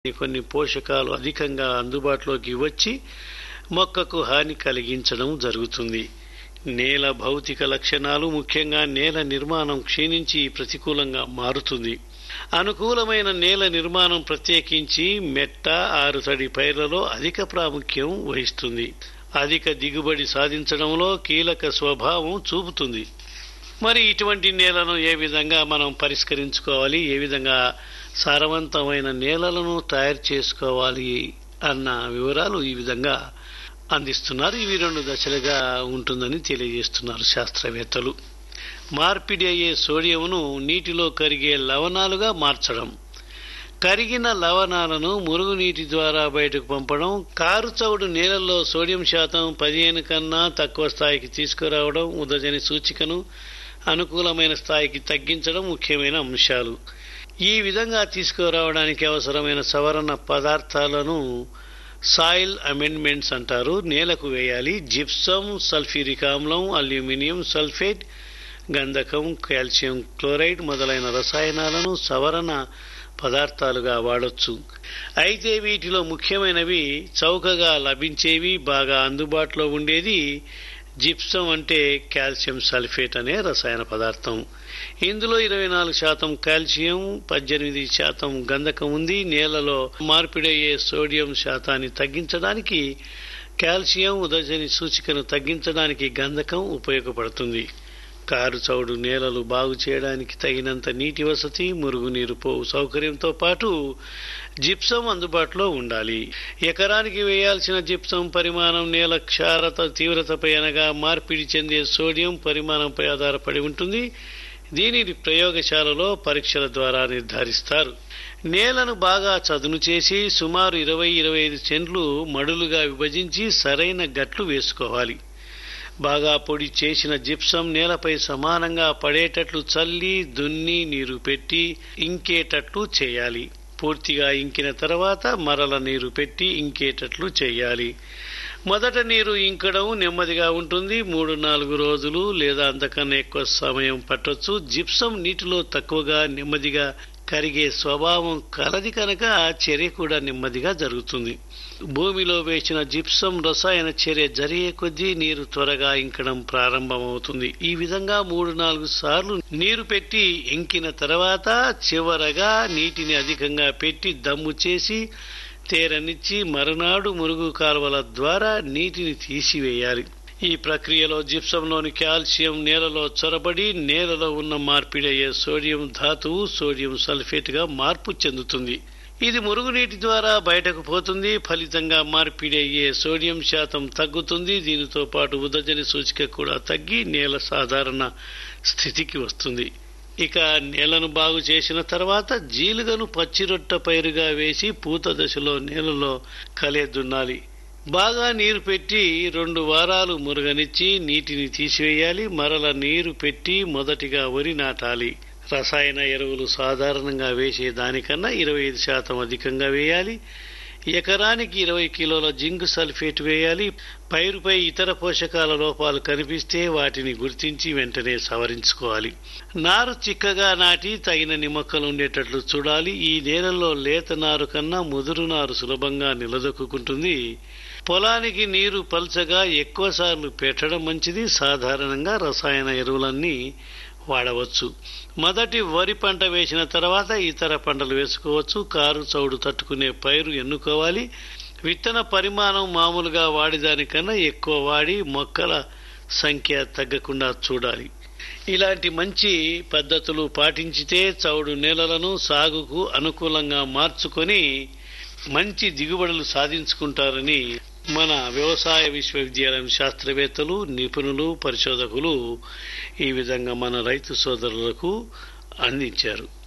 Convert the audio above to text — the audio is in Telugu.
కొన్ని పోషకాలు అధికంగా అందుబాటులోకి వచ్చి మొక్కకు హాని కలిగించడం జరుగుతుంది నేల భౌతిక లక్షణాలు ముఖ్యంగా నేల నిర్మాణం క్షీణించి ప్రతికూలంగా మారుతుంది అనుకూలమైన నేల నిర్మాణం ప్రత్యేకించి మెట్ట ఆరుతడి పైర్లలో అధిక ప్రాముఖ్యం వహిస్తుంది అధిక దిగుబడి సాధించడంలో కీలక స్వభావం చూపుతుంది మరి ఇటువంటి నేలను ఏ విధంగా మనం పరిష్కరించుకోవాలి ఏ విధంగా సారవంతమైన నేలలను తయారు చేసుకోవాలి అన్న వివరాలు ఈ విధంగా అందిస్తున్నారు ఇవి రెండు దశలుగా ఉంటుందని తెలియజేస్తున్నారు శాస్త్రవేత్తలు మార్పిడి అయ్యే సోడియంను నీటిలో కరిగే లవణాలుగా మార్చడం కరిగిన లవణాలను మురుగునీటి ద్వారా బయటకు పంపడం కారు చౌడు నేలల్లో సోడియం శాతం పదిహేను కన్నా తక్కువ స్థాయికి తీసుకురావడం ఉదజని సూచికను అనుకూలమైన స్థాయికి తగ్గించడం ముఖ్యమైన అంశాలు ఈ విధంగా తీసుకురావడానికి అవసరమైన సవరణ పదార్థాలను సాయిల్ అమెండ్మెంట్స్ అంటారు నేలకు వేయాలి జిప్సం సల్ఫ్యూరిక్ ఆమ్లం అల్యూమినియం సల్ఫేట్ గంధకం కాల్షియం క్లోరైడ్ మొదలైన రసాయనాలను సవరణ పదార్థాలుగా వాడొచ్చు అయితే వీటిలో ముఖ్యమైనవి చౌకగా లభించేవి బాగా అందుబాటులో ఉండేది జిప్సం అంటే కాల్షియం సల్ఫేట్ అనే రసాయన పదార్థం ఇందులో ఇరవై నాలుగు శాతం కాల్షియం పద్దెనిమిది శాతం గంధకం ఉంది నేలలో మార్పిడయ్యే సోడియం శాతాన్ని తగ్గించడానికి కాల్షియం ఉదజని సూచికను తగ్గించడానికి గంధకం ఉపయోగపడుతుంది కారు చౌడు నేలలు బాగు చేయడానికి తగినంత నీటి వసతి మురుగునీరు పోవు సౌకర్యంతో పాటు జిప్సం అందుబాటులో ఉండాలి ఎకరానికి వేయాల్సిన జిప్సం పరిమాణం నేల క్షారత తీవ్రతపై అనగా మార్పిడి చెందే సోడియం పరిమాణంపై ఆధారపడి ఉంటుంది దీనిని ప్రయోగశాలలో పరీక్షల ద్వారా నిర్ధారిస్తారు నేలను బాగా చదును చేసి సుమారు ఇరవై ఇరవై ఐదు సెంట్లు మడులుగా విభజించి సరైన గట్లు వేసుకోవాలి బాగా పొడి చేసిన జిప్సం నేలపై సమానంగా పడేటట్లు చల్లి దున్ని నీరు పెట్టి ఇంకేటట్లు చేయాలి పూర్తిగా ఇంకిన తర్వాత మరల నీరు పెట్టి ఇంకేటట్లు చేయాలి మొదట నీరు ఇంకడం నెమ్మదిగా ఉంటుంది మూడు నాలుగు రోజులు లేదా అంతకన్నా ఎక్కువ సమయం పట్టొచ్చు జిప్సం నీటిలో తక్కువగా నెమ్మదిగా కరిగే స్వభావం కలది కనుక చర్య కూడా నెమ్మదిగా జరుగుతుంది భూమిలో వేసిన జిప్సం రసాయన చర్య జరిగే కొద్దీ నీరు త్వరగా ఇంకడం ప్రారంభమవుతుంది ఈ విధంగా మూడు నాలుగు సార్లు నీరు పెట్టి ఇంకిన తర్వాత చివరగా నీటిని అధికంగా పెట్టి దమ్ము చేసి తేరనిచ్చి మరునాడు మురుగు కాలువల ద్వారా నీటిని తీసివేయాలి ఈ ప్రక్రియలో జిప్సంలోని కాల్షియం నేలలో చొరబడి నేలలో ఉన్న మార్పిడయ్యే సోడియం ధాతువు సోడియం సల్ఫేట్ గా మార్పు చెందుతుంది ఇది మురుగునీటి ద్వారా బయటకు పోతుంది ఫలితంగా మార్పిడి అయ్యే సోడియం శాతం తగ్గుతుంది దీనితో పాటు ఉదజని సూచిక కూడా తగ్గి నేల సాధారణ స్థితికి వస్తుంది ఇక నేలను బాగు చేసిన తర్వాత జీలుగను పచ్చిరొట్ట పైరుగా వేసి పూత దశలో నేలలో కలే దున్నాలి బాగా నీరు పెట్టి రెండు వారాలు మురగనిచ్చి నీటిని తీసివేయాలి మరల నీరు పెట్టి మొదటిగా వరి నాటాలి రసాయన ఎరువులు సాధారణంగా వేసే దానికన్నా ఇరవై ఐదు శాతం అధికంగా వేయాలి ఎకరానికి ఇరవై కిలోల జింక్ సల్ఫేట్ వేయాలి పైరుపై ఇతర పోషకాల లోపాలు కనిపిస్తే వాటిని గుర్తించి వెంటనే సవరించుకోవాలి నారు చిక్కగా నాటి తగినన్ని మొక్కలు ఉండేటట్లు చూడాలి ఈ నేలల్లో లేత నారు కన్నా ముదురు నారు సులభంగా నిలదొక్కుంటుంది పొలానికి నీరు పల్చగా ఎక్కువ సార్లు పెట్టడం మంచిది సాధారణంగా రసాయన ఎరువులన్నీ వాడవచ్చు మొదటి వరి పంట వేసిన తర్వాత ఇతర పంటలు వేసుకోవచ్చు కారు చౌడు తట్టుకునే పైరు ఎన్నుకోవాలి విత్తన పరిమాణం మామూలుగా వాడిదానికన్నా ఎక్కువ వాడి మొక్కల సంఖ్య తగ్గకుండా చూడాలి ఇలాంటి మంచి పద్ధతులు పాటించితే చౌడు నేలలను సాగుకు అనుకూలంగా మార్చుకొని మంచి దిగుబడులు సాధించుకుంటారని మన వ్యవసాయ విశ్వవిద్యాలయం శాస్త్రవేత్తలు నిపుణులు పరిశోధకులు ఈ విధంగా మన రైతు సోదరులకు అందించారు